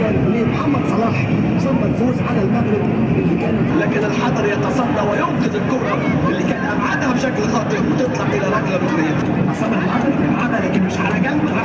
لمحمد صلاح ثم الفوز على المغرب اللي كان لكن الحضر يتصدى وينقذ الكرة اللي كان أبعدها بشكل خاطئ وتطلع إلى ركلة ركنية عصام الحضر بيلعبها لكن مش على جنب